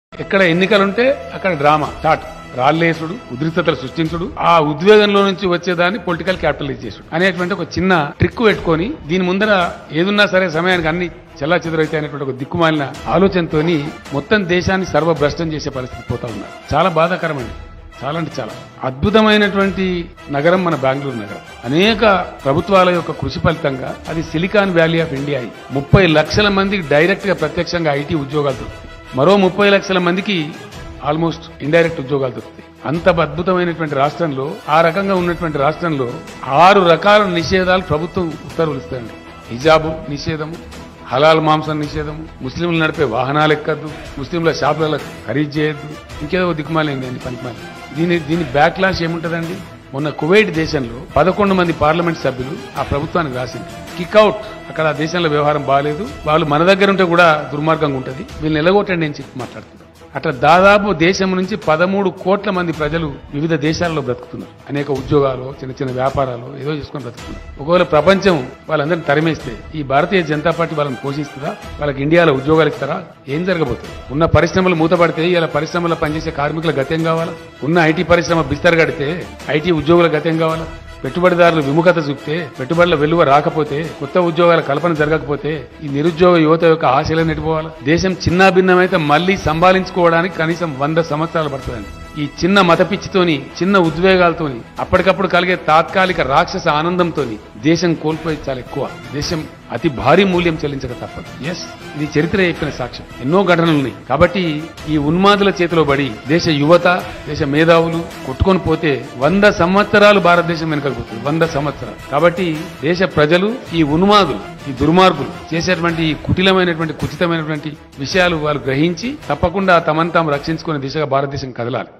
ఎక్కడ ఎన్నికలుంటే అక్కడ drama start రాళ్లేసుడు ఉద్రిక్తతలు సృష్టించుడు ఆ ఉద్వేగంలో నుంచి వచ్చేదాన్ని పొలిటికల్ క్యాపిటలైజ్ చేసుడు అనేటువంటి ఒక చిన్న ట్రిక్ పెట్టుకొని దీని ముందర ఏదున్నా సరే సమయానికి అన్ని చెల్లా చెదురైతే అనేటువంటి ఒక దిక్కుమాలిన ఆలోచనతోని మొత్తం దేశాన్ని సర్వభ్రష్టం చేసే పరిస్థితి పోతా ఉన్నారు చాలా బాధాకరమండి చాలా అంటే చాలా అద్భుతమైనటువంటి నగరం మన బెంగళూరు నగరం అనేక ప్రభుత్వాల యొక్క కృషి ఫలితంగా అది సిలికాన్ వ్యాలీ ఆఫ్ ఇండియా అయింది ముప్పై లక్షల మందికి డైరెక్ట్ గా ప్రత్యక్షంగా ఐటీ ఉద్యోగాలు దొరుకుతాయి మరో ముప్పై లక్షల మందికి ఆల్మోస్ట్ ఇండైరెక్ట్ ఉద్యోగాలు దొరుకుతాయి అంత అద్భుతమైనటువంటి రాష్ట్రంలో ఆ రకంగా ఉన్నటువంటి రాష్ట్రంలో ఆరు రకాల నిషేధాలు ప్రభుత్వం ఉత్తర్వులు ఇస్తాయండి హిజాబు నిషేధము హలాల్ మాంసం నిషేధము ముస్లింలు నడిపే వాహనాలు ఎక్కద్దు ముస్లింల షాపులలో ఖరీదు చేయొద్దు ఇంకేదో దిక్కుమాలింది అండి పనికిమాలి దీని దీని బ్యాక్లాష్ ఏముంటదండి మొన్న కువైట్ దేశంలో పదకొండు మంది పార్లమెంట్ సభ్యులు ఆ ప్రభుత్వానికి రాసింది కిక్అవుట్ అక్కడ ఆ దేశంలో వ్యవహారం బాగాలేదు వాళ్ళు మన దగ్గర ఉంటే కూడా దుర్మార్గంగా ఉంటది వీళ్ళని ఎలగొట్టండి అని చెప్పి మాట్లాడుతున్నారు అట్లా దాదాపు దేశం నుంచి పదమూడు కోట్ల మంది ప్రజలు వివిధ దేశాల్లో బ్రతుకుతున్నారు అనేక ఉద్యోగాలు చిన్న చిన్న వ్యాపారాలు ఏదో చేసుకొని బ్రతుకుతున్నారు ఒకవేళ ప్రపంచం వాళ్ళందరినీ తరిమేస్తే ఈ భారతీయ జనతా పార్టీ వాళ్ళని పోషిస్తుందా వాళ్ళకి ఇండియాలో ఉద్యోగాలు ఇస్తారా ఏం జరగబోతుంది ఉన్న పరిశ్రమలు మూతపడితే ఇలా పరిశ్రమలో పనిచేసే కార్మికుల గత్యం కావాలా ఉన్న ఐటీ పరిశ్రమ బిస్తర్ కడితే ఐటీ ఉద్యోగుల గత్యం కావాలా పెట్టుబడిదారులు విముఖత చూపితే పెట్టుబడుల వెలువ రాకపోతే కొత్త ఉద్యోగాల కల్పన జరగకపోతే ఈ నిరుద్యోగ యువత యొక్క ఆశలు నెట్టిపోవాలి దేశం చిన్న భిన్నమైతే మళ్లీ సంభాళించుకోవడానికి కనీసం వంద సంవత్సరాలు పడుతుందండి ఈ చిన్న మత పిచ్చితోని చిన్న ఉద్వేగాలతోని అప్పటికప్పుడు కలిగే తాత్కాలిక రాక్షస ఆనందంతోని దేశం కోల్పోయి చాలా ఎక్కువ దేశం అతి భారీ మూల్యం చెల్లించక తప్పదు ఎస్ ఇది చరిత్ర చెప్పిన సాక్ష్యం ఎన్నో ఘటనలు ఉన్నాయి కాబట్టి ఈ ఉన్మాదుల చేతిలో పడి దేశ యువత దేశ మేధావులు కొట్టుకొని పోతే వంద సంవత్సరాలు భారతదేశం వెనుకపోతుంది వంద సంవత్సరాలు కాబట్టి దేశ ప్రజలు ఈ ఉన్మాదులు ఈ దుర్మార్గులు చేసేటువంటి ఈ కుటిలమైనటువంటి కుచితమైనటువంటి విషయాలు వాళ్ళు గ్రహించి తప్పకుండా తమను తాము రక్షించుకునే దిశగా భారతదేశం కదలాలి